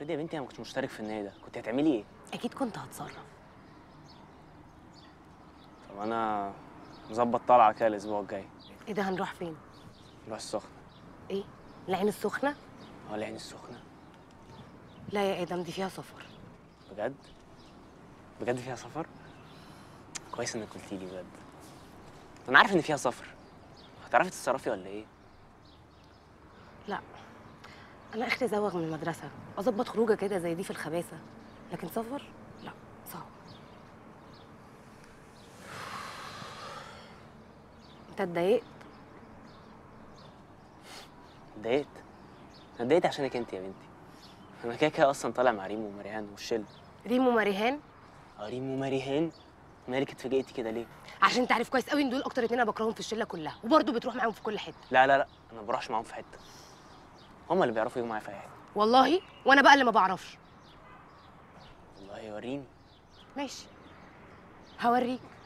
افرضي يا بنتي انا ما كنتش مشترك في النادي ده كنت هتعملي ايه اكيد كنت هتصرف طب انا مظبط طالعه كده الاسبوع الجاي ايه ده هنروح فين نروح السخنه ايه العين السخنه اه العين السخنه لا يا ادم دي فيها سفر بجد بجد فيها سفر كويس انك قلتي لي بجد انا عارف ان فيها سفر هتعرفي تتصرفي ولا ايه لا انا اخري زوغ من المدرسه اظبط خروجه كده زي دي في الخباثه لكن سفر لا صعب انت اتضايقت اتضايقت انا اتضايقت عشانك انت يا بنتي انا كده كده اصلا طالع مع ريم ومريهان والشله ريم ومريهان اه ريم ومريهان مالك اتفاجئتي كده ليه عشان انت عارف كويس قوي ان دول اكتر اتنين انا بكرههم في الشله كلها وبرضه بتروح معاهم في كل حته لا لا لا انا ما بروحش معاهم في حته هما اللي بيعرفوا يجوا معايا في اي حته والله وانا بقى اللي ما بعرفش والله وريني ماشي هوريك